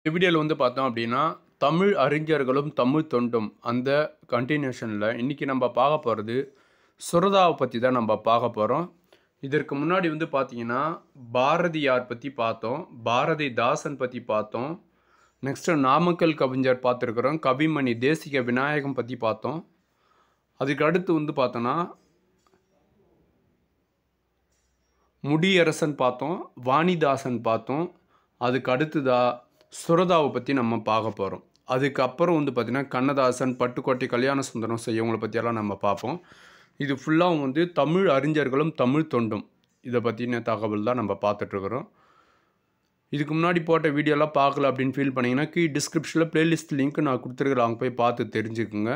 இந்த வீடியோவில் வந்து பார்த்தோம் அப்படின்னா தமிழ் அறிஞர்களும் தமிழ் தொண்டும் அந்த கண்டினியூஷனில் இன்றைக்கி நம்ம பார்க்க போகிறது சுரதாவை பற்றி தான் நம்ம பார்க்க போகிறோம் இதற்கு முன்னாடி வந்து பார்த்தீங்கன்னா பாரதியார் பற்றி பார்த்தோம் பாரதிதாசன் பற்றி பார்த்தோம் நெக்ஸ்ட்டு நாமக்கல் கவிஞர் பார்த்துருக்குறோம் கவிமணி தேசிக விநாயகம் பற்றி பார்த்தோம் அதுக்கு அடுத்து வந்து பார்த்தோன்னா முடியரசன் பார்த்தோம் வாணிதாசன் பார்த்தோம் அதுக்கு அடுத்ததா சுரதாவை பற்றி நம்ம பார்க்க போகிறோம் அதுக்கப்புறம் வந்து பார்த்திங்கன்னா கண்ணதாசன் பட்டுக்கோட்டை கல்யாண சுந்தரம் செய்யவங்களை பற்றியெல்லாம் நம்ம பார்ப்போம் இது ஃபுல்லாக வந்து தமிழ் அறிஞர்களும் தமிழ் தொண்டும் இதை பற்றின தகவல் தான் நம்ம பார்த்துட்ருக்குறோம் இதுக்கு முன்னாடி போட்ட வீடியோலாம் பார்க்கல அப்படின்னு ஃபீல் பண்ணிங்கன்னா கீ டிஸ்கிரிப்ஷனில் ப்ளேலிஸ்ட் லிங்க் நான் கொடுத்துருக்குறேன் அங்கே போய் பார்த்து தெரிஞ்சுக்குங்க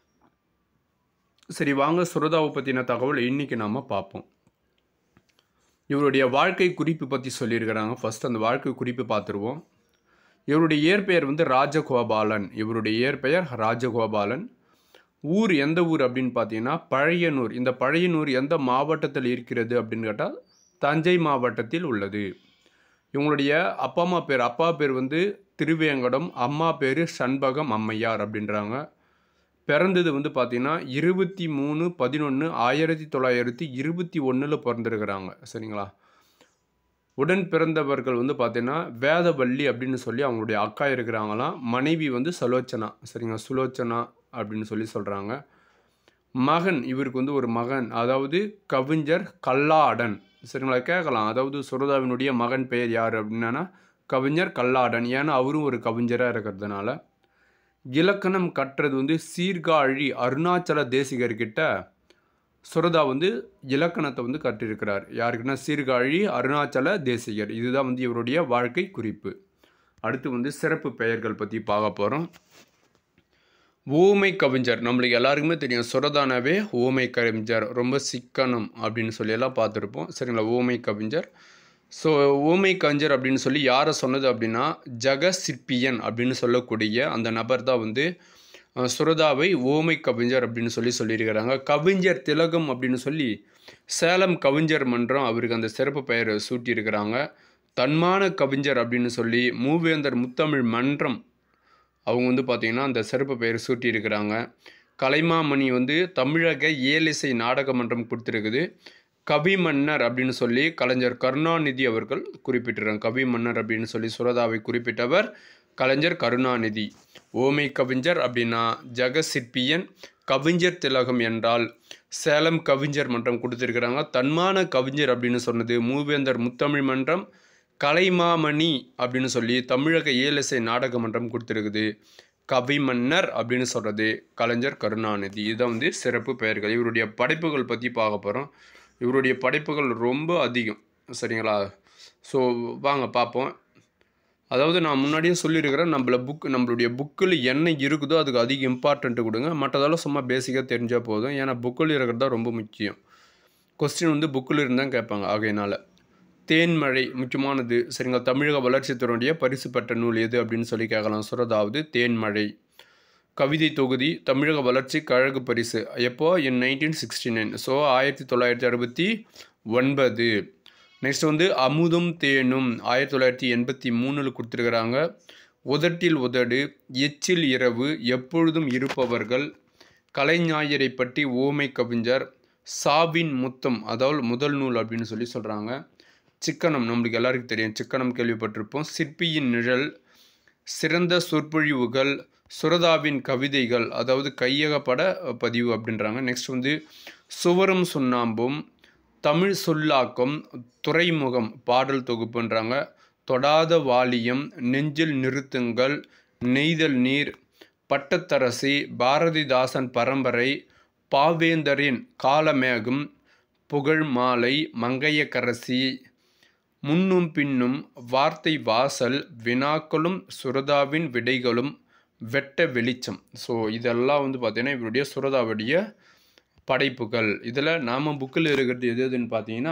சரி வாங்க சுரதாவை பற்றின தகவல் இன்றைக்கி நாம் பார்ப்போம் இவருடைய வாழ்க்கை குறிப்பு பற்றி சொல்லியிருக்கிறாங்க ஃபஸ்ட் அந்த வாழ்க்கை குறிப்பு பார்த்துருவோம் இவருடைய இயற்பெயர் வந்து ராஜகோபாலன் இவருடைய இயற்பெயர் ராஜகோபாலன் ஊர் எந்த ஊர் அப்படின்னு பார்த்தீங்கன்னா பழையனூர் இந்த பழையனூர் எந்த மாவட்டத்தில் இருக்கிறது அப்படின்னு கேட்டால் தஞ்சை மாவட்டத்தில் உள்ளது இவங்களுடைய அப்பா அம்மா பேர் அப்பா பேர் வந்து திருவேங்கடம் அம்மா பேர் சண்பகம் அம்மையார் அப்படின்றாங்க பிறந்தது வந்து பார்த்தீங்கன்னா இருபத்தி மூணு பதினொன்று ஆயிரத்தி தொள்ளாயிரத்தி இருபத்தி ஒன்றில் பிறந்திருக்கிறாங்க சரிங்களா உடன் பிறந்தவர்கள் வந்து பார்த்தீங்கன்னா வேதவள்ளி அப்படின்னு சொல்லி அவங்களுடைய அக்கா இருக்கிறாங்களாம் மனைவி வந்து சலோச்சனா சரிங்களா சுலோச்சனா அப்படின்னு சொல்லி சொல்கிறாங்க மகன் இவருக்கு வந்து ஒரு மகன் அதாவது கவிஞர் கல்லாடன் சரிங்களா கேட்கலாம் அதாவது சுரதாவினுடைய மகன் பெயர் யார் அப்படின்னா கவிஞர் கல்லாடன் ஏன்னா அவரும் ஒரு கவிஞராக இருக்கிறதுனால இலக்கணம் கற்றது வந்து சீர்காழி அருணாச்சல தேசிகர்கிட்ட சுரதா வந்து இலக்கணத்தை வந்து கற்றிருக்கிறார் யாருக்குன்னா சீர்காழி அருணாச்சல தேசிகர் இதுதான் வந்து இவருடைய வாழ்க்கை குறிப்பு அடுத்து வந்து சிறப்பு பெயர்கள் பற்றி பார்க்க போகிறோம் ஓமை கவிஞர் நம்மளுக்கு எல்லாருக்குமே தெரியும் சுரதானாவே ஓமை கவிஞர் ரொம்ப சிக்கனம் அப்படின்னு சொல்லி எல்லாம் பார்த்துருப்போம் சரிங்களா ஓமை கவிஞர் ஸோ ஓமை கவிஞர் அப்படின்னு சொல்லி யாரை சொன்னது அப்படின்னா ஜெகசிற்பியன் அப்படின்னு சொல்லக்கூடிய அந்த நபர் தான் வந்து அஹ், சுரதாவை ஓமை கவிஞர் அப்படின்னு சொல்லி சொல்லியிருக்கிறாங்க கவிஞர் திலகம் அப்படின்னு சொல்லி சேலம் கவிஞர் மன்றம் அவருக்கு அந்த சிறப்பு பெயர் சூட்டியிருக்கிறாங்க தன்மான கவிஞர் அப்படின்னு சொல்லி மூவேந்தர் முத்தமிழ் மன்றம் அவங்க வந்து பார்த்திங்கன்னா அந்த சிறப்பு பெயர் சூட்டியிருக்கிறாங்க கலைமாமணி வந்து தமிழக இயலிசை நாடக மன்றம் கொடுத்துருக்குது கவி மன்னர் அப்படின்னு சொல்லி கலைஞர் கருணாநிதி அவர்கள் குறிப்பிட்டிருக்காங்க கவி மன்னர் அப்படின்னு சொல்லி சுரதாவை குறிப்பிட்டவர் கலைஞர் கருணாநிதி ஓமை கவிஞர் அப்படின்னா ஜெகசிற்பியன் கவிஞர் திலகம் என்றால் சேலம் கவிஞர் மன்றம் கொடுத்துருக்குறாங்க தன்மான கவிஞர் அப்படின்னு சொன்னது மூவேந்தர் முத்தமிழ் மன்றம் கலைமாமணி அப்படின்னு சொல்லி தமிழக இயலிசை நாடக மன்றம் கொடுத்துருக்குது கவிமன்னர் அப்படின்னு சொல்கிறது கலைஞர் கருணாநிதி இதுதான் வந்து சிறப்பு பெயர்கள் இவருடைய படைப்புகள் பற்றி பார்க்க போகிறோம் இவருடைய படைப்புகள் ரொம்ப அதிகம் சரிங்களா ஸோ வாங்க பார்ப்போம் அதாவது நான் முன்னாடியே சொல்லியிருக்கிறேன் நம்மள புக் நம்மளுடைய புக்கில் என்ன இருக்குதோ அதுக்கு அதிக இம்பார்ட்டன்ட் கொடுங்க மற்றதெல்லாம் சும்மா பேசிக்காக தெரிஞ்சால் போதும் ஏன்னா புக்கில் இருக்கிறது தான் ரொம்ப முக்கியம் கொஸ்டின் வந்து புக்கில் இருந்தால் கேட்பாங்க ஆகையினால தேன்மழை முக்கியமானது சரிங்களா தமிழக வளர்ச்சித்துறையுடைய பரிசு பெற்ற நூல் எது அப்படின்னு சொல்லி கேட்கலாம் சுரதாவது தேன்மழை கவிதை தொகுதி தமிழக வளர்ச்சி கழக பரிசு எப்போ in nineteen sixty nine so ஆயிரத்தி தொள்ளாயிரத்தி அறுபத்தி ஒன்பது நெக்ஸ்ட் வந்து அமுதும் தேனும் ஆயிரத்தி தொள்ளாயிரத்தி எண்பத்தி மூணில் கொடுத்துருக்குறாங்க உதட்டில் உதடு எச்சில் இரவு எப்பொழுதும் இருப்பவர்கள் கலைஞாயிறை பற்றி ஓமை கவிஞர் சாவின் முத்தம் அதாவது முதல் நூல் அப்படின்னு சொல்லி சொல்கிறாங்க சிக்கனம் நம்மளுக்கு எல்லாருக்கும் தெரியும் சிக்கனம் கேள்விப்பட்டிருப்போம் சிற்பியின் நிழல் சிறந்த சொற்பொழிவுகள் சுரதாவின் கவிதைகள் அதாவது கையகப்பட பதிவு அப்படின்றாங்க நெக்ஸ்ட் வந்து சுவரும் சுண்ணாம்பும் தமிழ் சொல்லாக்கம் துறைமுகம் பாடல் தொகுப்புன்றாங்க தொடாத வாலியம் நெஞ்சில் நிறுத்துங்கள் நெய்தல் நீர் பட்டத்தரசி பாரதிதாசன் பரம்பரை பாவேந்தரின் காலமேகம் புகழ் மாலை மங்கையக்கரசி முன்னும் பின்னும் வார்த்தை வாசல் வினாக்களும் சுரதாவின் விடைகளும் வெட்ட வெளிச்சம் ஸோ இதெல்லாம் வந்து பார்த்தீங்கன்னா இவருடைய சுரதாவுடைய படைப்புகள் இதில் நாம் புக்கில் இருக்கிறது எது எதுன்னு பார்த்தீங்கன்னா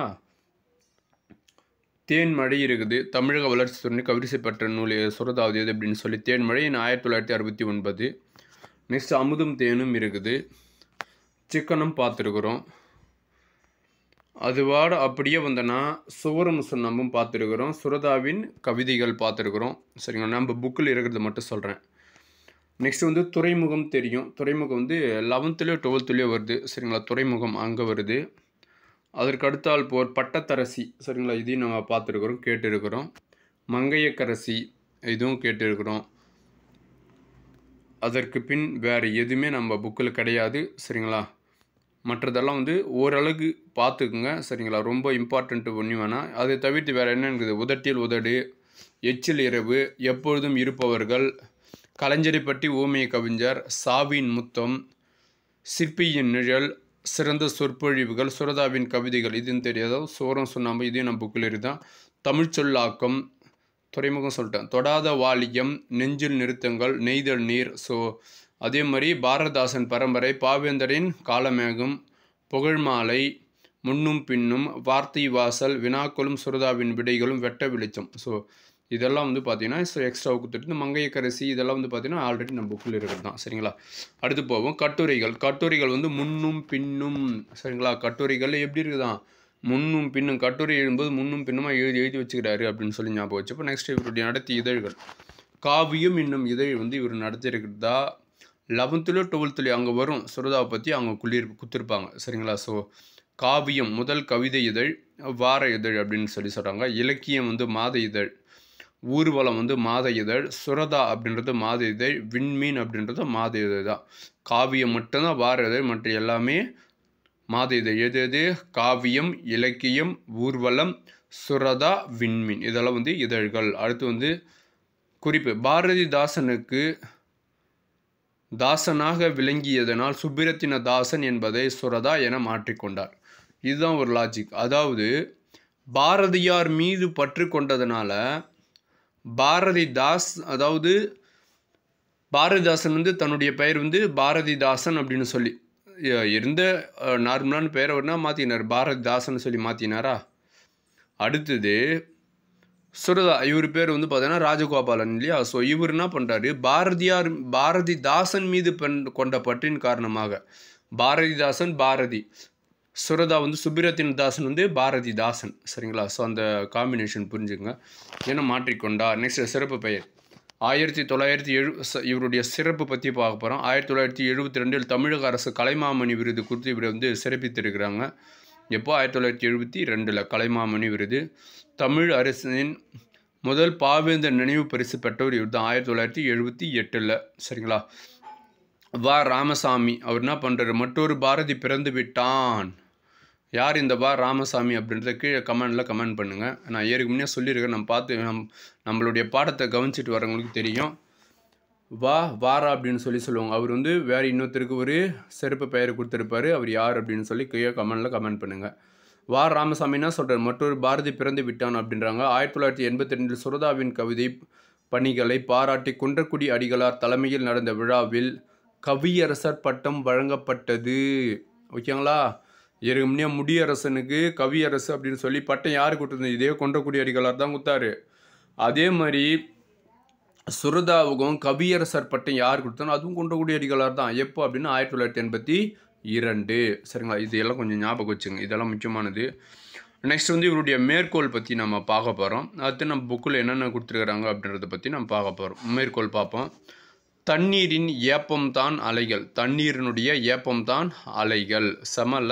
தேன்மழை இருக்குது தமிழக வளர்ச்சி துறை கவிரிசை பெற்ற நூல் எது, சுரதாவது எது அப்படின்னு சொல்லி தேன்மழை ஆயிரத்தி தொள்ளாயிரத்தி அறுபத்தி ஒன்பது நெக்ஸ்ட் அமுதும் தேனும் இருக்குது சிக்கனம் பார்த்துருக்குறோம் அதுவாட அப்படியே வந்தனா சுவரம் சுண்ணமும் பார்த்துருக்குறோம் சுரதாவின் கவிதைகள் பார்த்துருக்குறோம் சரிங்களா நம்ம புக்கில் இருக்கிறத மட்டும் சொல்கிறேன் நெக்ஸ்ட் வந்து துறைமுகம் தெரியும் துறைமுகம் வந்து லெவன்த்துலேயோ டுவெல்த்துலேயோ வருது சரிங்களா துறைமுகம் அங்கே வருது அதற்கு அடுத்தால் போர் பட்டத்தரசி சரிங்களா இதையும் நம்ம பார்த்துருக்குறோம் கேட்டிருக்கிறோம் மங்கையக்கரசி இதுவும் கேட்டிருக்கிறோம் அதற்கு பின் வேறு எதுவுமே நம்ம புக்கில் கிடையாது சரிங்களா மற்றதெல்லாம் வந்து ஓரளவுக்கு பார்த்துக்குங்க சரிங்களா ரொம்ப இம்பார்ட்டண்ட்டு ஒன்று வேணாம் அதை தவிர்த்து வேறு என்ன இருக்குது உதட்டில் உதடு எச்சில் இரவு எப்பொழுதும் இருப்பவர்கள் கலைஞரை பற்றி ஊமைய கவிஞர் சாவின் முத்தம் சிற்பியின் நிழல் சிறந்த சொற்பொழிவுகள் சுரதாவின் கவிதைகள் இதுன்னு தெரியாதோ சோரம் சுண்ணாம்பு இதையும் நம்ம புக்கில் இருந்தால் தமிழ் சொல்லாக்கம் துறைமுகம் சொல்லிட்டேன் தொடாத வாலியம் நெஞ்சில் நிறுத்தங்கள் நெய்தல் நீர் ஸோ அதே மாதிரி பாரதாசன் பரம்பரை பாவேந்தரின் காலமேகம் புகழ்மாலை முன்னும் பின்னும் வார்த்தை வாசல் வினாக்களும் சுரதாவின் விடைகளும் வெட்ட வெளிச்சம் ஸோ இதெல்லாம் வந்து பார்த்தீங்கன்னா ஸோ எக்ஸ்ட்ரா கொடுத்துட்டு இந்த மங்கையக்கரசி இதெல்லாம் வந்து பார்த்தீங்கன்னா ஆல்ரெடி நம்ம புக்கில் இருக்கிறது தான் சரிங்களா அடுத்து போவோம் கட்டுரைகள் கட்டுரைகள் வந்து முன்னும் பின்னும் சரிங்களா கட்டுரைகள் எப்படி இருக்குதான் முன்னும் பின்னும் கட்டுரை எழுதும்போது முன்னும் பின்னுமாக எழுதி எழுதி வச்சுக்கிறாரு அப்படின்னு சொல்லி ஞாபகம் வச்சப்போ நெக்ஸ்ட் இவருடைய நடத்திய இதழ்கள் காவியம் என்னும் இதழ் வந்து இவர் நடத்தியிருக்கிறதா லெவன்த்துலேயோ டுவெல்த்துலேயோ அங்கே வரும் சுரதாவை பற்றி அவங்க குளிர் குத்திருப்பாங்க சரிங்களா ஸோ காவியம் முதல் கவிதை இதழ் வார இதழ் அப்படின்னு சொல்லி சொல்கிறாங்க இலக்கியம் வந்து மாத இதழ் ஊர்வலம் வந்து மாத இதழ் சுரதா அப்படின்றது மாத இதழ் விண்மீன் அப்படின்றது மாத இதழ் தான் காவியம் மட்டும்தான் வார இதழ் மற்ற எல்லாமே மாத இதழ் எது எது காவியம் இலக்கியம் ஊர்வலம் சுரதா விண்மீன் இதெல்லாம் வந்து இதழ்கள் அடுத்து வந்து குறிப்பு பாரதிதாசனுக்கு தாசனாக விளங்கியதனால் சுப்பிரத்தின தாசன் என்பதை சுரதா என மாற்றிக்கொண்டார் இதுதான் ஒரு லாஜிக் அதாவது பாரதியார் மீது பற்று கொண்டதுனால பாரதிதாஸ் அதாவது பாரதிதாசன் வந்து தன்னுடைய பெயர் வந்து பாரதிதாசன் அப்படின்னு சொல்லி எ- இருந்த அஹ், நார்மலான பெயரை வேணா மாற்றினார் பாரதிதாசன் சொல்லி மாற்றினாரா அடுத்தது சுரதா இவர் பேர் வந்து பார்த்தீங்கன்னா ராஜகோபாலன் இல்லையா ஸோ இவர் என்ன பண்ணுறாரு பாரதியார் பாரதிதாசன் மீது பெண் கொண்ட பற்றின் காரணமாக பாரதிதாசன் பாரதி சுரதா வந்து சுப்பிரத்தின் தாசன் வந்து பாரதிதாசன் சரிங்களா ஸோ அந்த காம்பினேஷன் புரிஞ்சுங்க என மாற்றிக்கொண்டார் நெக்ஸ்ட் சிறப்பு பெயர் ஆயிரத்தி தொள்ளாயிரத்தி எழு ச- இவருடைய சிறப்பு பற்றி பார்க்க போகிறோம் ஆயிரத்தி தொள்ளாயிரத்தி எழுபத்தி ரெண்டில் தமிழக அரசு கலைமாமணி விருது கொடுத்து இவரை வந்து சிறப்பித்திருக்கிறாங்க எப்போ ஆயிரத்தி தொள்ளாயிரத்தி எழுபத்தி ரெண்டில் கலைமாமணி விருது தமிழ் அரசின் முதல் பாவேந்தர் நினைவு பரிசு பெற்றவர் இவர் தான் ஆயிரத்தி தொள்ளாயிரத்தி எழுபத்தி எட்டில் சரிங்களா வா ராமசாமி அவர் என்ன பண்ணுறாரு மற்றொரு பாரதி பிறந்து விட்டான் யார் இந்த வா ராமசாமி அப்படின்றத கீழே கமெண்டில் கமெண்ட் பண்ணுங்கள் நான் ஏற்கு முன்னே சொல்லியிருக்கேன் நம்ம பார்த்து நம் நம்மளுடைய பாடத்தை கவனிச்சிட்டு வரவங்களுக்கு தெரியும் வா வாரா அப்படின்னு சொல்லி சொல்லுவாங்க அவர் வந்து வேறு இன்னொருத்தருக்கு ஒரு சிறப்பு பெயர் கொடுத்துருப்பாரு அவர் யார் அப்படின்னு சொல்லி கீழே கமெண்டில் கமெண்ட் பண்ணுங்கள் வா ராமசாமி என்ன சொல்கிறார் மற்றொரு பாரதி பிறந்து விட்டான் அப்படின்றாங்க ஆயிரத்தி தொள்ளாயிரத்தி எண்பத்தி ரெண்டில் சுரதாவின் கவிதை பணிகளை பாராட்டி குன்றக்குடி அடிகளார் தலைமையில் நடந்த விழாவில் கவியரசர் பட்டம் வழங்கப்பட்டது ஓகேங்களா ஏற்கனவே முடியரசனுக்கு கவியரசு அப்படின்னு சொல்லி பட்டம் யார் கொடுத்தது இதே குன்றக்குடி அடிகளார் தான் கொடுத்தாரு அதே மாதிரி சுரதாவுக்கும் கவியரசர் பட்டம் யார் கொடுத்தானோ அதுவும் குன்றக்குடி அடிகளார் தான் எப்போ அப்படின்னா ஆயிரத்தி தொள்ளாயிரத்தி எண்பத்தி இரண்டு சரிங்களா இது எல்லாம் கொஞ்சம் ஞாபகம் வச்சுங்க இதெல்லாம் முக்கியமானது நெக்ஸ்ட் வந்து இவருடைய மேற்கோள் பற்றி நம்ம பார்க்க போகிறோம் அடுத்து நம்ம புக்கில் என்னென்ன கொடுத்துருக்குறாங்க அப்படின்றத பற்றி நம்ம பார்க்க போகிறோம் மேற்கோள் பார்ப்போம் தண்ணீரின் ஏப்பம்தான் அலைகள் தண்ணீரினுடைய ஏப்பம்தான் அலைகள் செமல்ல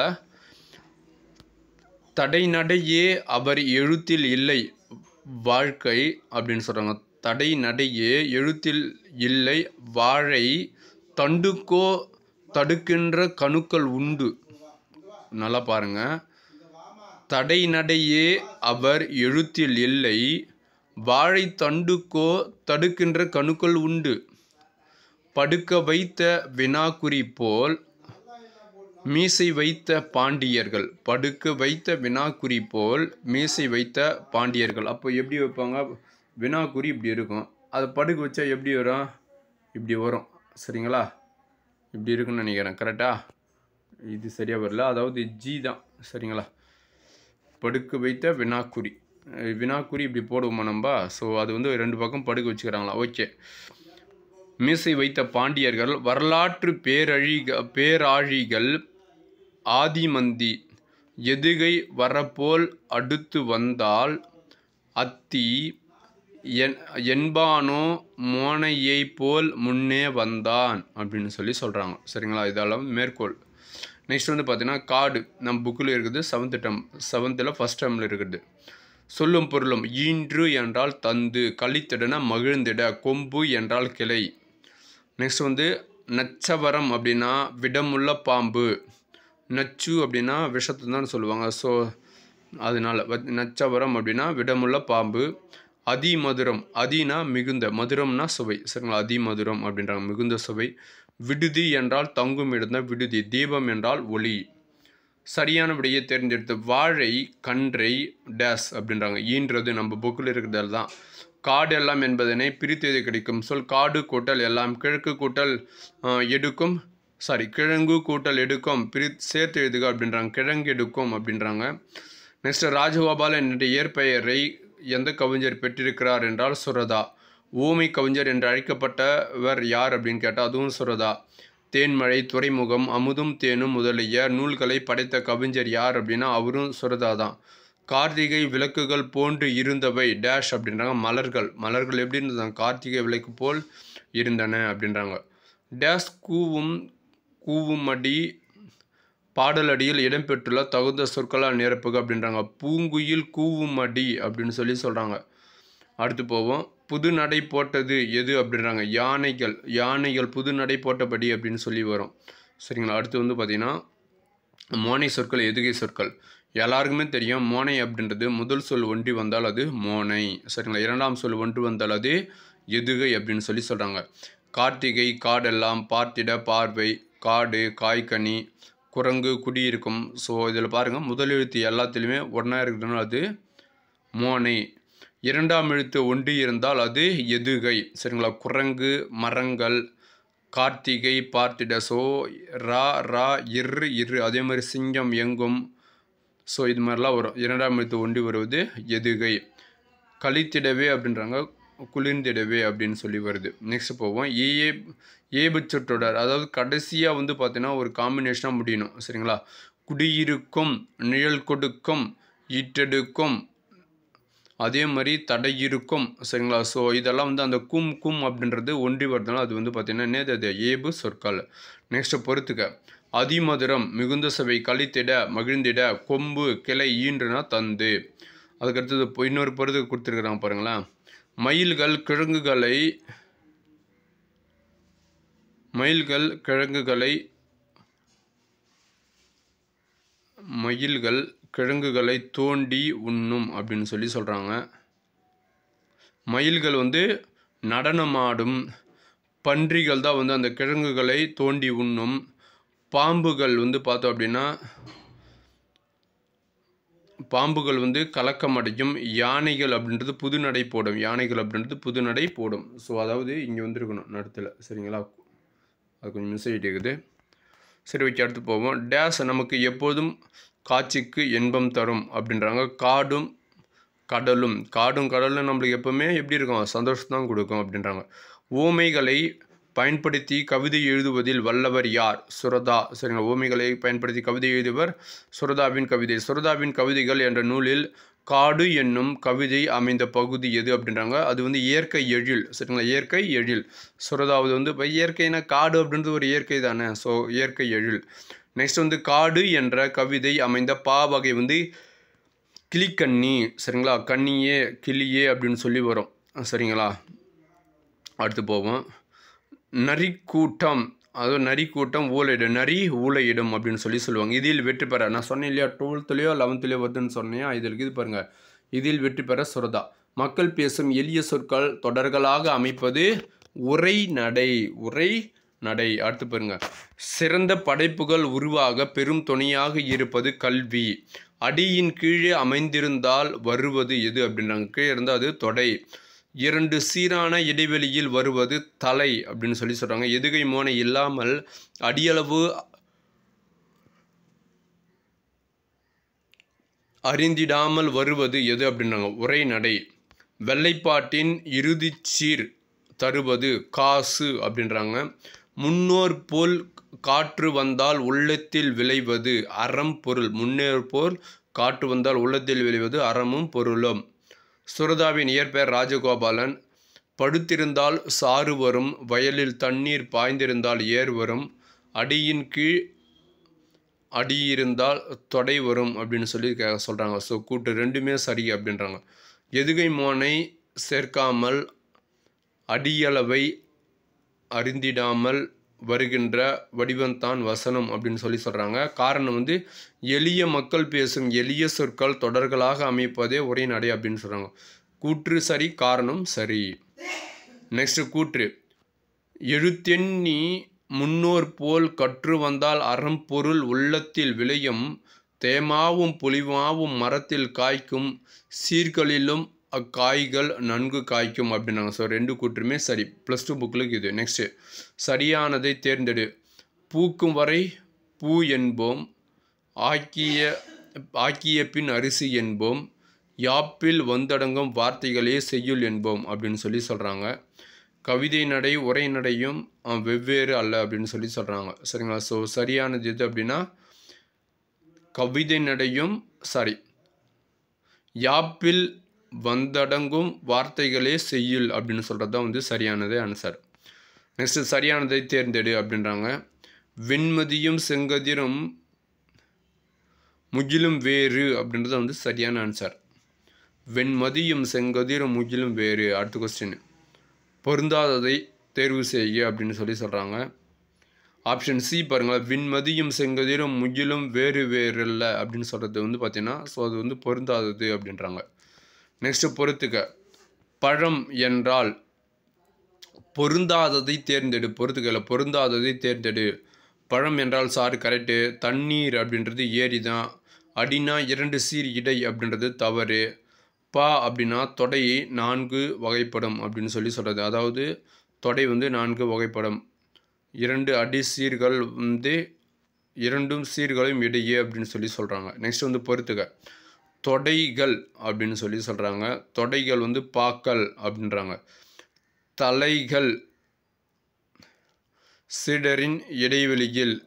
தடைநடையே அவர் எழுத்தில் இல்லை வாழ்க்கை அப்படின்னு சொல்கிறாங்க தடை நடையே எழுத்தில் இல்லை வாழை தண்டுக்கோ தடுக்கின்ற கணுக்கள் உண்டு நல்லா பாருங்க தடை நடையே அவர் எழுத்தில் இல்லை வாழை தண்டுக்கோ தடுக்கின்ற கணுக்கள் உண்டு படுக்க வைத்த வினாக்குறி போல் மீசை வைத்த பாண்டியர்கள் படுக்க வைத்த வினாக்குறி போல் மீசை வைத்த பாண்டியர்கள் அப்போ எப்படி வைப்பாங்க வினாக்குறி இப்படி இருக்கும் அதை படுக்க வச்சா எப்படி வரும் இப்படி வரும் சரிங்களா இப்படி இருக்குன்னு நினைக்கிறேன் கரெக்டா இது சரியாக வரல அதாவது ஜி தான் சரிங்களா படுக்க வைத்த வினாக்குறி அஹ் வினாக்குறி இப்படி போடுவோமா நம்ம ஸோ அது வந்து ரெண்டு பக்கம் படுக்க வச்சுக்கிறாங்களா ஓகே மீசை வைத்த பாண்டியர்கள் வரலாற்று பேரழிக பேராழிகள் ஆதிமந்தி எதுகை வரப்போல் அடுத்து வந்தால் அத்தி என் என்பானோ மோனையை போல் முன்னே வந்தான் அப்படின்னு சொல்லி சொல்கிறாங்க சரிங்களா இதெல்லாம் மேற்கோள் நெக்ஸ்ட் வந்து பார்த்தீங்கன்னா காடு நம்ம புக்கில் இருக்குது செவன்த் டம் செவன்த்தில் ஃபஸ்ட் டேர்மில் இருக்குது சொல்லும் பொருளும் ஈன்று என்றால் தந்து கழித்திடன மகிழ்ந்திட கொம்பு என்றால் கிளை நெக்ஸ்ட் வந்து நச்சவரம் அப்படின்னா விடமுள்ள பாம்பு நச்சு அப்படின்னா விஷத்தை தான் சொல்லுவாங்க ஸோ அதனால் வ- நச்சவரம் அப்படின்னா விடமுள்ள பாம்பு அதிமதுரம் அதினா மிகுந்த மதுரம்னா சுவை சரிங்களா அதிமதுரம் அப்படின்றாங்க மிகுந்த சுவை விடுதி என்றால் தங்கும் இடந்த விடுதி தீபம் என்றால் ஒளி சரியான விடையை தேர்ந்தெடுத்து வாழை கன்றை டேஸ் அப்படின்றாங்க ஈன்றது நம்ம புக்கில் இருக்கிறதால தான் காடு எல்லாம் என்பதனை பிரித்தெழுத கிடைக்கும் சொல் காடு கூட்டல் எல்லாம் கிழக்கு கூட்டல் ஆஹ், எடுக்கும் சாரி கிழங்கு கூட்டல் எடுக்கும் பிரி சேர்த்து எழுதுக அப்படின்றாங்க கிழங்கு எடுக்கும் அப்படின்றாங்க நெக்ஸ்ட் ராஜகோபாலன் என்ற இயற்பெயரை எந்த கவிஞர் பெற்றிருக்கிறார் என்றால் சுரதா ஊமை கவிஞர் என்று அழைக்கப்பட்டவர் யார் அப்படின்னு கேட்டால் அதுவும் சுரதா தேன்மழை துறைமுகம் அமுதும் தேனும் முதலிய நூல்களை படைத்த கவிஞர் யார் அப்படின்னா அவரும் சுரதா தான் கார்த்திகை விளக்குகள் போன்று இருந்தவை டேஷ் அப்படின்றாங்க மலர்கள் மலர்கள் எப்படி இருந்ததாங்க கார்த்திகை விளக்கு போல் இருந்தன அப்படின்றாங்க டேஷ் கூவும் கூவுமடி பாடலடியில் இடம்பெற்றுள்ள தகுந்த சொற்களால் நிரப்புக அப்படின்றாங்க பூங்குயில் கூவுமடி அப்படின்னு சொல்லி சொல்கிறாங்க அடுத்து போவோம் புது நடை போட்டது எது அப்படின்றாங்க யானைகள் யானைகள் புது நடை போட்டபடி அப்படின்னு சொல்லி வரும் சரிங்களா அடுத்து வந்து பார்த்திங்கன்னா மோனை சொற்கள் எதுகை சொற்கள் எல்லாருக்குமே தெரியும் மோனை அப்படின்றது முதல் சொல் ஒன்றி வந்தால் அது மோனை சரிங்களா இரண்டாம் சொல் ஒன்று வந்தால் அது எதுகை அப்படின்னு சொல்லி சொல்கிறாங்க கார்த்திகை காடெல்லாம் பார்த்திட பார்வை காடு காய்கனி குரங்கு குடியிருக்கும் ஸோ இதில் பாருங்கள் முதல் எழுத்து எல்லாத்துலேயுமே ஒன்றா இருக்குதுன்னா அது மோனை இரண்டாம் எழுத்து ஒன்றி இருந்தால் அது எதுகை சரிங்களா குரங்கு மரங்கள் கார்த்திகை பார்த்திட ஸோ ரா ரா இரு இரு அதே மாதிரி சிங்கம் எங்கும் ஸோ இது மாதிரிலாம் வரும் இரண்டாம் எழுத்து ஒன்றி வருவது எதுகை கழித்திடவே அப்படின்றாங்க குளிர்ந்திடவே அப்படின்னு சொல்லி வருது நெக்ஸ்ட் போவோம் ஏஏ ஏபு சொற்றொடர் அதாவது கடைசியாக வந்து பார்த்தீங்கன்னா ஒரு காம்பினேஷனாக முடியணும் சரிங்களா குடியிருக்கும் நிழல் கொடுக்கும் ஈட்டெடுக்கும் அதே மாதிரி தடை இருக்கும் சரிங்களா ஸோ இதெல்லாம் வந்து அந்த கும் கும் அப்படின்றது ஒன்றி வருதுனால அது வந்து பார்த்திங்கன்னா என்னது அது ஏபு சொற்கள் நெக்ஸ்ட் பொறுத்துக்க அதிமதுரம் மிகுந்த சபை கழித்திட மகிழ்ந்திட கொம்பு கிளை ஈன்றுனா தந்து அதுக்கடுத்தது இப்போ இன்னொரு பொறுத்து கொடுத்துருக்குறாங்க பாருங்களேன் மயில்கள் கிழங்குகளை மயில்கள் கிழங்குகளை மயில்கள் கிழங்குகளை தோண்டி உண்ணும் அப்படின்னு சொல்லி சொல்கிறாங்க மயில்கள் வந்து நடனமாடும் பன்றிகள் தான் வந்து அந்த கிழங்குகளை தோண்டி உண்ணும் பாம்புகள் வந்து பார்த்தோம் அப்படின்னா பாம்புகள் வந்து கலக்கமடையும் யானைகள் அப்படின்றது புது நடை போடும் யானைகள் அப்படின்றது புது நடை போடும் ஸோ அதாவது இங்கே வந்துருக்கணும் நடுத்தில் சரிங்களா அது கொஞ்சம் மிஸ் ஆகிட்டு இருக்குது சரி ஓகே அடுத்து போவோம் டேஸ் நமக்கு எப்போதும் காட்சிக்கு இன்பம் தரும் அப்படின்றாங்க காடும் கடலும் காடும் கடலும் நம்மளுக்கு எப்பவுமே எப்படி இருக்கும் சந்தோஷம் தான் கொடுக்கும் அப்படின்றாங்க ஓமைகளை பயன்படுத்தி கவிதை எழுதுவதில் வல்லவர் யார் சுரதா சரிங்க ஓமைகளை பயன்படுத்தி கவிதை எழுதுவர் சுரதாவின் கவிதை சுரதாவின் கவிதைகள் என்ற நூலில் காடு என்னும் கவிதை அமைந்த பகுதி எது அப்படின்றாங்க அது வந்து இயற்கை எழில் சரிங்களா இயற்கை எழில் சுரதாவது வந்து இப்போ இயற்கைனா காடு அப்படின்றது ஒரு இயற்கை தானே ஸோ இயற்கை எழில் நெக்ஸ்ட் வந்து காடு என்ற கவிதை அமைந்த பா வகை வந்து கிளிக்கண்ணி சரிங்களா கண்ணியே கிளியே அப்படின்னு சொல்லி வரும் சரிங்களா அடுத்து போவோம் நரிக்கூட்டம் அதாவது நரிக்கூட்டம் ஊழையிடும் நரி ஊழையிடும் அப்படின்னு சொல்லி சொல்லுவாங்க இதில் வெற்றி பெற நான் சொன்னேன் இல்லையா டுவெல்த்துலேயோ லெவன்த்துலேயோ வருதுன்னு சொன்னேன் இதில் இருக்குது பாருங்க இதில் வெற்றி பெற சுரதா மக்கள் பேசும் எளிய சொற்கள் தொடர்களாக அமைப்பது உரை நடை உரை நடை அடுத்து பாருங்க சிறந்த படைப்புகள் உருவாக பெரும் துணையாக இருப்பது கல்வி அடியின் கீழே அமைந்திருந்தால் வருவது எது அப்படின்றாங்க கீழே இருந்தால் அது தொடை இரண்டு சீரான இடைவெளியில் வருவது தலை அப்படின்னு சொல்லி சொல்கிறாங்க எதுகை மோனை இல்லாமல் அடியளவு அறிந்திடாமல் வருவது எது அப்படின்றாங்க உரைநடை வெள்ளைப்பாட்டின் இறுதிச் சீர் தருவது காசு அப்படின்றாங்க முன்னோர் போல் காற்று வந்தால் உள்ளத்தில் விளைவது அறம் பொருள் முன்னேற்போர் காற்று வந்தால் உள்ளத்தில் விளைவது அறமும் பொருளும் சுரதாவின் இயற்பெயர் ராஜகோபாலன் படுத்திருந்தால் சாறு வரும் வயலில் தண்ணீர் பாய்ந்திருந்தால் ஏர் வரும் அடியின் கீழ் அடி இருந்தால் தொடை வரும் அப்படின்னு சொல்லி கே- சொல்றாங்க ஸோ கூட்டு ரெண்டுமே சரி அப்படின்றாங்க எதுகை மோனை சேர்க்காமல் அடியளவை அறிந்திடாமல் வருகின்ற வடிவம்தான் வசனம் அப்படின்னு சொல்லி சொல்கிறாங்க காரணம் வந்து எளிய மக்கள் பேசும் எளிய சொற்கள் தொடர்களாக அமைப்பதே உரைநடை அப்படின்னு சொல்கிறாங்க கூற்று சரி காரணம் சரி நெக்ஸ்ட் கூற்று எழுத்தெண்ணி முன்னோர் போல் கற்று வந்தால் அறம்பொருள் உள்ளத்தில் விளையும் தேமாவும் புலிமாவும் மரத்தில் காய்க்கும் சீர்களிலும் அக்காய்கள் நன்கு காய்க்கும் அப்படின்னாங்க ஸோ ரெண்டு கூற்றுமே சரி ப்ளஸ் டூ புக்கில் இது நெக்ஸ்ட்டு சரியானதை தேர்ந்தெடு பூக்கும் வரை பூ என்போம் ஆக்கிய ஆக்கிய பின் அரிசி என்போம் யாப்பில் வந்தடங்கும் வார்த்தைகளே செய்யுள் என்போம் அப்படின்னு சொல்லி சொல்கிறாங்க கவிதை நடை உரை நடையும் அஹ், வெவ்வேறு அல்ல அப்படின்னு சொல்லி சொல்கிறாங்க சரிங்களா ஸோ சரியானது எது அப்படின்னா கவிதை நடையும் சாரி யாப்பில் வந்தடங்கும் வார்த்தைகளே செய்யுள் அப்படின்னு சொல்கிறது தான் வந்து சரியானதே ஆன்சர் நெக்ஸ்ட் சரியானதை தேர்ந்தெடு அப்படின்றாங்க வெண்மதியும் செங்கதிரும் முகிலும் வேறு அப்படின்றது வந்து சரியான ஆன்சர் வெண்மதியும் செங்கதிரும் முகிலும் வேறு அடுத்த கொஸ்டின் பொருந்தாததை தேர்வு செய்ய அப்படின்னு சொல்லி சொல்கிறாங்க ஆப்ஷன் சி பாருங்கள் விண்மதியும் செங்கதிரும் முகிலும் வேறு வேறில்ல அப்படின்னு சொல்கிறது வந்து பார்த்தீங்கன்னா ஸோ அது வந்து பொருந்தாதது அப்படின்றாங்க நெக்ஸ்ட் பொறுத்துக்க பழம் என்றால் பொருந்தாததை தேர்ந்தெடு பொறுத்துக்கல பொருந்தாததை தேர்ந்தெடு பழம் என்றால் சாறு கரெக்டு தண்ணீர் அப்படின்றது ஏரி தான் அடினா இரண்டு சீர் இடை அப்படின்றது தவறு பா அப்படின்னா தொடை நான்கு வகைப்படும் அப்படின்னு சொல்லி சொல்கிறது அதாவது தொடை வந்து நான்கு வகைப்படும் இரண்டு அடி சீர்கள் வந்து இரண்டும் சீர்களும் இடையே அப்படின்னு சொல்லி சொல்கிறாங்க நெக்ஸ்ட் வந்து பொறுத்துக்க தொடைகள் அப்படின்னு சொல்லி சொல்கிறாங்க தொடைகள் வந்து பாக்கள் அப்படின்றாங்க தலைகள் சிடரின் இடைவெளியில்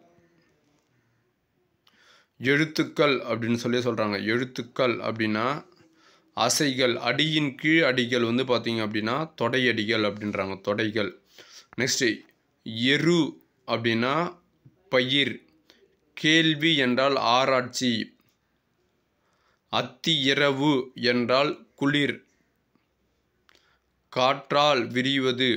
எழுத்துக்கள் அப்படின்னு சொல்லி சொல்கிறாங்க எழுத்துக்கள் அப்படின்னா அசைகள் அடியின் கீழ் அடிகள் வந்து பார்த்தீங்க அப்படின்னா தொடையடிகள் அப்படின்றாங்க தொடைகள் நெக்ஸ்ட்டு எரு அப்படின்னா பயிர் கேள்வி என்றால் ஆராய்ச்சி அத்தி இரவு என்றால் குளிர் காற்றால் விரிவது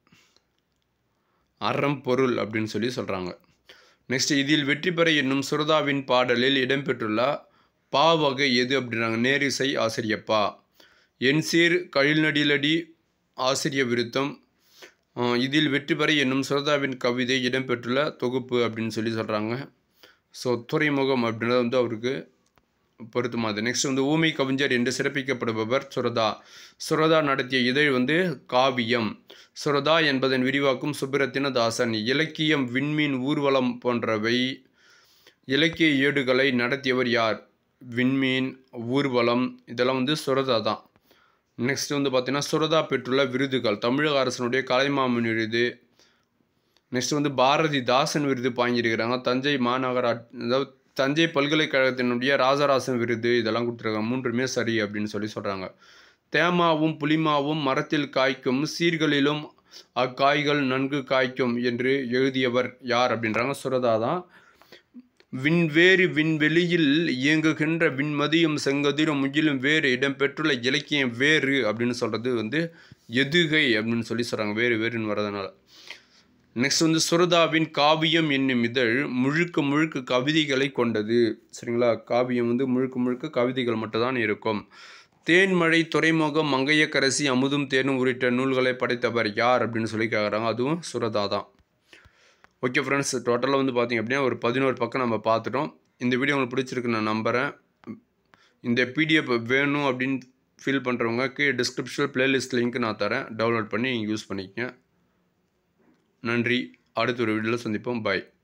அறம்பொருள் அப்படின்னு சொல்லி சொல்கிறாங்க நெக்ஸ்ட் இதில் வெற்றி பெற என்னும் சுரதாவின் பாடலில் இடம்பெற்றுள்ள பா வகை எது அப்படின்றாங்க நேரிசை ஆசிரியப்பா என்சீர் கழில்நடிலடி ஆசிரிய விருத்தம் அஹ் இதில் வெற்றி பெற என்னும் சுரதாவின் கவிதை இடம்பெற்றுள்ள தொகுப்பு அப்படின்னு சொல்லி சொல்கிறாங்க ஸோ துறைமுகம் அப்படின்றது வந்து அவருக்கு பொருத்தமாது நெக்ஸ்ட் வந்து ஊமை கவிஞர் என்று சிறப்பிக்கப்படுபவர் சுரதா சுரதா நடத்திய இதழ் வந்து காவியம் சுரதா என்பதன் விரிவாக்கும் சுப்பிரத்தினதாசன் இலக்கியம் விண்மீன் ஊர்வலம் போன்றவை இலக்கிய ஏடுகளை நடத்தியவர் யார் விண்மீன் ஊர்வலம் இதெல்லாம் வந்து சுரதா தான் நெக்ஸ்ட் வந்து பார்த்தீங்கன்னா சுரதா பெற்றுள்ள விருதுகள் தமிழக அரசனுடைய கலைமாமணி விருது நெக்ஸ்ட் வந்து பாரதிதாசன் விருது வாங்கியிருக்கிறாங்க தஞ்சை மாநகரா அதாவது தஞ்சை பல்கலைக்கழகத்தினுடைய ராஜராசன் விருது இதெல்லாம் கொடுத்துருக்காங்க மூன்றுமே சரி அப்படின்னு சொல்லி சொல்கிறாங்க தேமாவும் புளிமாவும் மரத்தில் காய்க்கும் சீர்களிலும் அக்காய்கள் நன்கு காய்க்கும் என்று எழுதியவர் யார் அப்படின்றாங்க சுரதா தான் விண்வேறு விண்வெளியில் இயங்குகின்ற விண்மதியும் செங்கதிரும் முகிலும் வேறு இடம்பெற்றுள்ள இலக்கியம் வேறு அப்படின்னு சொல்கிறது வந்து எதுகை அப்படின்னு சொல்லி சொல்கிறாங்க வேறு வேறுன்னு வரதுனால நெக்ஸ்ட் வந்து சுரதாவின் காவியம் என்னும் இதழ் முழுக்க முழுக்க கவிதைகளை கொண்டது சரிங்களா காவியம் வந்து முழுக்க முழுக்க கவிதைகள் மட்டும்தான் இருக்கும் தேன்மழை துறைமுகம் மங்கையக்கரசி அமுதும் தேனும் உள்ளிட்ட நூல்களை படைத்தவர் யார் அப்படின்னு சொல்லி கேட்குறாங்க அதுவும் சுரதா தான் ஓகே ஃப்ரெண்ட்ஸ் டோட்டலாக வந்து பார்த்தீங்க அப்படின்னா ஒரு பதினோரு பக்கம் நம்ம பார்த்துட்டோம் இந்த வீடியோ உங்களுக்கு பிடிச்சிருக்கு நான் நம்புகிறேன் இந்த பிடிஎஃப் வேணும் அப்படின்னு ஃபீல் பண்ணுறவங்க கீழே டிஸ்கிரிப்ஷனில் பிளேலிஸ்ட் லிங்க் நான் தரேன் டவுன்லோட் பண்ணி நீங்கள் யூஸ் பண்ணிக்கங்க நன்றி அடுத்த ஒரு வீடியோவில் சந்திப்போம் பாய்